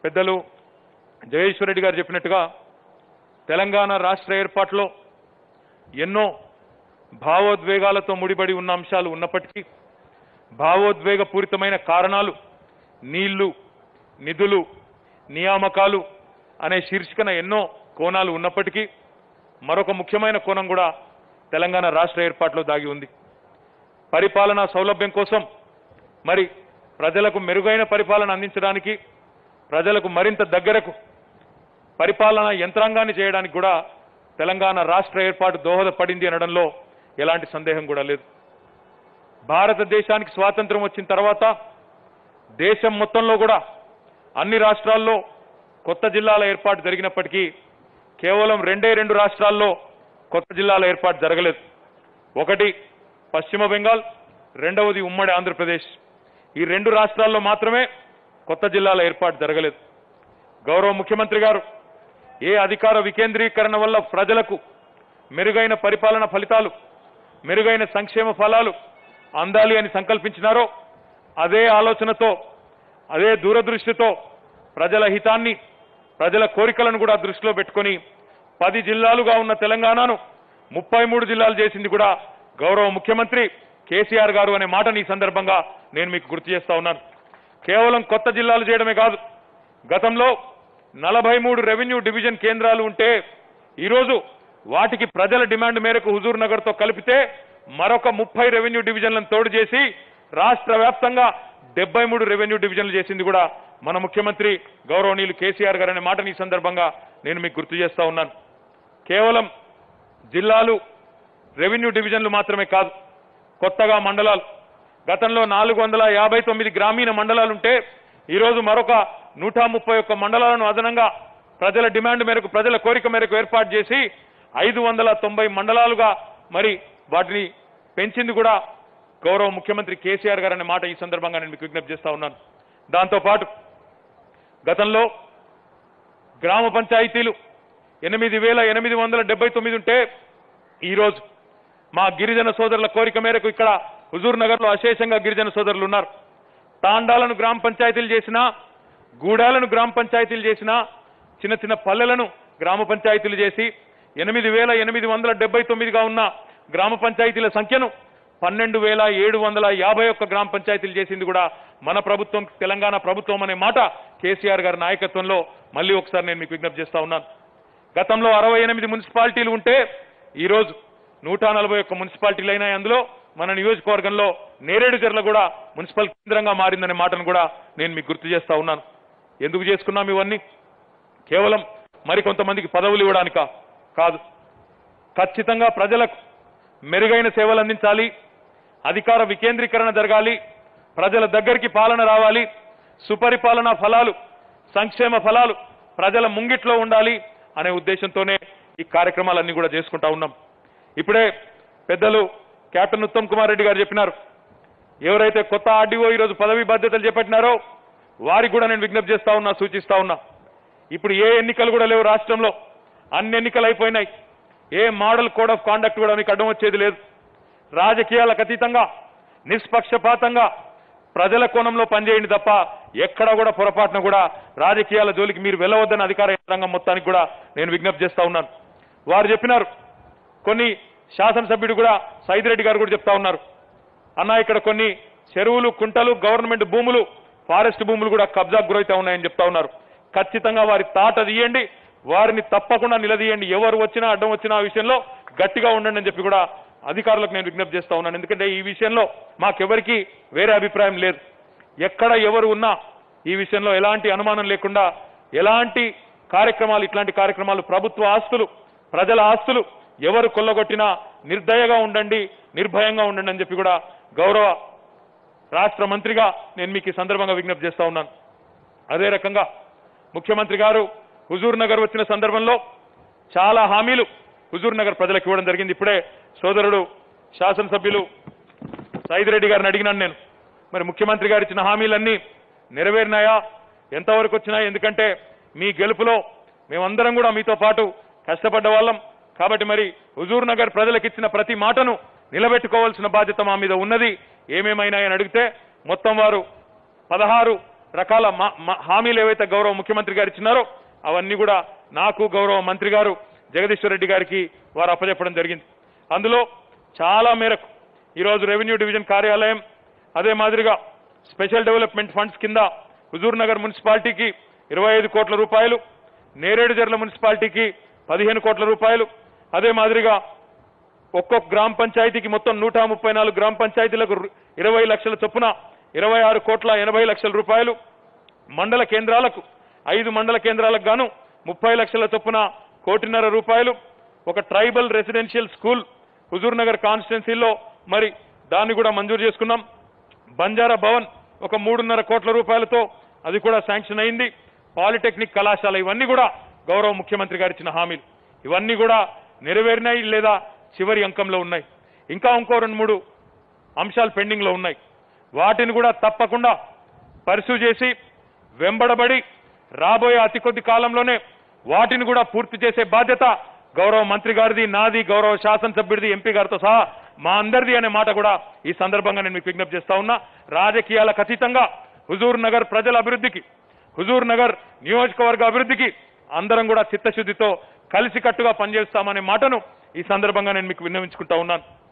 పెద్దలు జయేశ్వర్ రెడ్డి గారు చెప్పినట్టుగా తెలంగాణ రాష్ట్ర ఏర్పాటులో ఎన్నో భావోద్వేగాలతో ముడిపడి ఉన్న అంశాలు ఉన్నప్పటికీ భావోద్వేగపూరితమైన కారణాలు నీళ్లు నిధులు నియామకాలు అనే శీర్షికన ఎన్నో కోణాలు ఉన్నప్పటికీ మరొక ముఖ్యమైన కోణం కూడా తెలంగాణ రాష్ట్ర ఏర్పాటులో దాగి ఉంది పరిపాలనా సౌలభ్యం కోసం మరి ప్రజలకు మెరుగైన పరిపాలన అందించడానికి ప్రజలకు మరింత దగ్గరకు పరిపాలనా యంత్రాంగాన్ని చేయడానికి కూడా తెలంగాణ రాష్ట్ర ఏర్పాటు దోహదపడింది అనడంలో ఎలాంటి సందేహం కూడా లేదు భారతదేశానికి స్వాతంత్రం వచ్చిన తర్వాత దేశం మొత్తంలో కూడా అన్ని రాష్ట్రాల్లో కొత్త జిల్లాల ఏర్పాటు జరిగినప్పటికీ కేవలం రెండే రెండు రాష్ట్రాల్లో కొత్త జిల్లాల ఏర్పాటు జరగలేదు ఒకటి పశ్చిమ బెంగాల్ రెండవది ఉమ్మడి ఆంధ్రప్రదేశ్ ఈ రెండు రాష్ట్రాల్లో మాత్రమే కొత్త జిల్లాల ఏర్పాటు జరగలేదు గౌరవ ముఖ్యమంత్రి గారు ఏ అధికార వికేంద్రీకరణ వల్ల ప్రజలకు మెరుగైన పరిపాలన ఫలితాలు మెరుగైన సంక్షేమ ఫలాలు అందాలి అని సంకల్పించినారో అదే ఆలోచనతో అదే దూరదృష్టితో ప్రజల హితాన్ని ప్రజల కోరికలను కూడా దృష్టిలో పెట్టుకొని పది జిల్లాలుగా ఉన్న తెలంగాణను ముప్పై మూడు జిల్లాలు చేసింది కూడా గౌరవ ముఖ్యమంత్రి కేసీఆర్ గారు అనే మాటని ఈ సందర్భంగా నేను మీకు గుర్తు చేస్తా ఉన్నాను కేవలం కొత్త జిల్లాలు చేయడమే కాదు గతంలో నలభై మూడు రెవెన్యూ డివిజన్ కేంద్రాలు ఉంటే ఈరోజు వాటికి ప్రజల డిమాండ్ మేరకు హుజూర్ నగర్ తో కలిపితే మరొక ముప్పై రెవెన్యూ డివిజన్లను తోడు చేసి రాష్ట్ర వ్యాప్తంగా డెబ్బై మూడు రెవెన్యూ డివిజన్లు చేసింది కూడా మన ముఖ్యమంత్రి గౌరవనీయులు కేసీఆర్ గారు అనే మాటని ఈ సందర్భంగా నేను మీకు గుర్తు చేస్తా ఉన్నాను కేవలం జిల్లాలు రెవెన్యూ డివిజన్లు మాత్రమే కాదు కొత్తగా మండలాలు గతంలో నాలుగు వందల యాభై తొమ్మిది గ్రామీణ మండలాలుంటే ఈరోజు మరొక నూట ముప్పై ఒక్క మండలాలను అదనంగా ప్రజల డిమాండ్ మేరకు ప్రజల కోరిక మేరకు ఏర్పాటు చేసి ఐదు వందల తొంభై మండలాలుగా మరి వాటిని పెంచింది కూడా గౌరవ ముఖ్యమంత్రి కేసీఆర్ గారు అనే మాట ఈ సందర్భంగా నేను మీకు విజ్ఞప్తి చేస్తా ఉన్నాను దాంతోపాటు గతంలో గ్రామ పంచాయతీలు ఎనిమిది వేల ఎనిమిది వందల డెబ్బై తొమ్మిది ఉంటే ఈరోజు మా గిరిజన సోదరుల కోరిక మేరకు ఇక్కడ హుజూర్ నగర్ లో అశేషంగా గిరిజన సోదరులు ఉన్నారు తాండాలను గ్రామ పంచాయతీలు చేసినా గూడాలను గ్రామ పంచాయతీలు చేసినా చిన్న చిన్న పల్లెలను గ్రామ పంచాయతీలు చేసి ఎనిమిది వేల ఎనిమిది వందల డెబ్బై తొమ్మిదిగా ఉన్న గ్రామ పంచాయతీల సంఖ్యను పన్నెండు వేల ఏడు వందల యాభై ఒక్క గ్రామ పంచాయతీలు చేసింది కూడా మన ప్రభుత్వం తెలంగాణ ప్రభుత్వం అనే మాట కేసీఆర్ గారి నాయకత్వంలో మళ్ళీ ఒకసారి నేను మీకు విజ్ఞప్తి చేస్తా ఉన్నాను గతంలో అరవై ఎనిమిది మున్సిపాలిటీలు ఉంటే ఈరోజు నూట నలభై ఒక్క మున్సిపాలిటీలు అయినాయి అందులో మన నియోజకవర్గంలో నేరేడు జర్ల కూడా మున్సిపల్ కేంద్రంగా మారిందనే మాటను కూడా నేను మీకు గుర్తు చేస్తా ఉన్నాను ఎందుకు చేసుకున్నాం ఇవన్నీ కేవలం మరి కొంతమందికి పదవులు ఇవ్వడానిక కాదు ఖచ్చితంగా ప్రజలకు మెరుగైన సేవలు అందించాలి అధికార వికేంద్రీకరణ జరగాలి ప్రజల దగ్గరికి పాలన రావాలి సుపరిపాలన ఫలాలు సంక్షేమ ఫలాలు ప్రజల ముంగిట్లో ఉండాలి అనే ఉద్దేశంతోనే ఈ కార్యక్రమాలన్నీ కూడా చేసుకుంటా ఉన్నాం ఇప్పుడే పెద్దలు కెప్టెన్ ఉత్తమ్ కుమార్ రెడ్డి గారు చెప్పినారు ఎవరైతే కొత్త ఆర్డీఓ ఈరోజు పదవి బాధ్యతలు చేపట్టినారో వారికి కూడా నేను విజ్ఞప్తి చేస్తా ఉన్నా సూచిస్తా ఉన్నా ఇప్పుడు ఏ ఎన్నికలు కూడా లేవు రాష్ట్రంలో అన్ని ఎన్నికలు అయిపోయినాయి ఏ మోడల్ కోడ్ ఆఫ్ కాండక్ట్ కూడా మీకు అడ్డం వచ్చేది లేదు రాజకీయాలకు అతీతంగా నిష్పక్షపాతంగా ప్రజల కోణంలో పనిచేయండి తప్ప ఎక్కడ కూడా పొరపాటున కూడా రాజకీయాల జోలికి మీరు వెళ్ళవద్దని అధికార యంత్రాంగం మొత్తానికి కూడా నేను విజ్ఞప్తి చేస్తా ఉన్నాను వారు చెప్పినారు కొన్ని శాసనసభ్యుడు కూడా సైదిరెడ్డి గారు కూడా చెప్తా ఉన్నారు అన్న ఇక్కడ కొన్ని చెరువులు కుంటలు గవర్నమెంట్ భూములు ఫారెస్ట్ భూములు కూడా కబ్జాకు గురైతా ఉన్నాయని చెప్తా ఉన్నారు ఖచ్చితంగా వారి తాట తీయండి వారిని తప్పకుండా నిలదీయండి ఎవరు వచ్చినా అడ్డం వచ్చినా ఆ విషయంలో గట్టిగా ఉండండి అని చెప్పి కూడా అధికారులకు నేను విజ్ఞప్తి చేస్తా ఉన్నాను ఎందుకంటే ఈ విషయంలో మాకెవరికి వేరే అభిప్రాయం లేదు ఎక్కడ ఎవరు ఉన్నా ఈ విషయంలో ఎలాంటి అనుమానం లేకుండా ఎలాంటి కార్యక్రమాలు ఇట్లాంటి కార్యక్రమాలు ప్రభుత్వ ఆస్తులు ప్రజల ఆస్తులు ఎవరు కొల్లగొట్టినా నిర్దయగా ఉండండి నిర్భయంగా ఉండండి అని చెప్పి కూడా గౌరవ రాష్ట్ర మంత్రిగా నేను మీకు ఈ సందర్భంగా విజ్ఞప్తి చేస్తా ఉన్నాను అదే రకంగా ముఖ్యమంత్రి గారు హుజూర్ నగర్ వచ్చిన సందర్భంలో చాలా హామీలు హుజూర్ నగర్ ప్రజలకు ఇవ్వడం జరిగింది ఇప్పుడే సోదరుడు శాసనసభ్యులు సైదిరెడ్డి గారిని అడిగినాను నేను మరి ముఖ్యమంత్రి గారు ఇచ్చిన హామీలన్నీ నెరవేరినాయా ఎంతవరకు వచ్చినాయి ఎందుకంటే మీ గెలుపులో మేమందరం కూడా మీతో పాటు కష్టపడ్డ వాళ్ళం కాబట్టి మరి హుజూర్ నగర్ ప్రజలకు ఇచ్చిన ప్రతి మాటను నిలబెట్టుకోవాల్సిన బాధ్యత మా మీద ఉన్నది ఏమేమైనాయని అడిగితే మొత్తం వారు పదహారు రకాల మా- మా- హామీలు ఏవైతే గౌరవ ముఖ్యమంత్రి గారు ఇచ్చినారో అవన్నీ కూడా నాకు గౌరవ మంత్రి గారు జగదీశ్వర్ రెడ్డి గారికి వారు అప్పచెప్పడం జరిగింది అందులో చాలా మేరకు ఈరోజు రెవెన్యూ డివిజన్ కార్యాలయం అదే మాదిరిగా స్పెషల్ డెవలప్మెంట్ ఫండ్స్ కింద హుజూర్ నగర్ మున్సిపాలిటీకి ఇరవై ఐదు కోట్ల రూపాయలు నేరేడుజర్ల మున్సిపాలిటీకి పదిహేను కోట్ల రూపాయలు అదే మాదిరిగా ఒక్కొక్క గ్రామ పంచాయతీకి మొత్తం నూట ముప్పై నాలుగు గ్రామ పంచాయతీలకు రు- ఇరవై లక్షల చొప్పున ఇరవై ఆరు కోట్ల ఎనభై లక్షల రూపాయలు మండల కేంద్రాలకు ఐదు మండల కేంద్రాలకు గాను ముప్పై లక్షల చొప్పున కోటిన్నర రూపాయలు ఒక tribal residential school Huzurnagar కాన్స్టిట్యున్సీలో మరి దాన్ని కూడా మంజూరు చేసుకున్నాం బంజారా భవన్ ఒక మూడున్నర కోట్ల రూపాయలతో అది కూడా శాంక్షన్ అయింది పాలిటెక్నిక్ కళాశాల ఇవన్నీ కూడా గౌరవ ముఖ్యమంత్రి గారు ఇచ్చిన హామీలు ఇవన్నీ కూడా నెరవేరినాయి లేదా చివరి అంకంలో ఉన్నాయి ఇంకా ఇంకో రెండు మూడు అంశాలు పెండింగ్ లో ఉన్నాయి వాటిని కూడా తప్పకుండా పరిశూ చేసి వెంబడబడి రాబోయే అతి కొద్ది కాలంలోనే వాటిని కూడా పూర్తి చేసే బాధ్యత గౌరవ మంత్రి గారిది నాది గౌరవ శాసనసభ్యుడిది ఎంపీ గారితో సహా మా అందరిది అనే మాట కూడా ఈ సందర్భంగా నేను మీకు విజ్ఞప్తి చేస్తా ఉన్నా రాజకీయాలకు అతీతంగా హుజూర్ నగర్ ప్రజల అభివృద్ధికి హుజూర్ నగర్ నియోజకవర్గ అభివృద్ధికి అందరం కూడా చిత్తశుద్ధితో కలిసికట్టుగా పనిచేస్తామనే మాటను ఈ సందర్భంగా నేను మీకు విన్నవించుకుంటా ఉన్నాను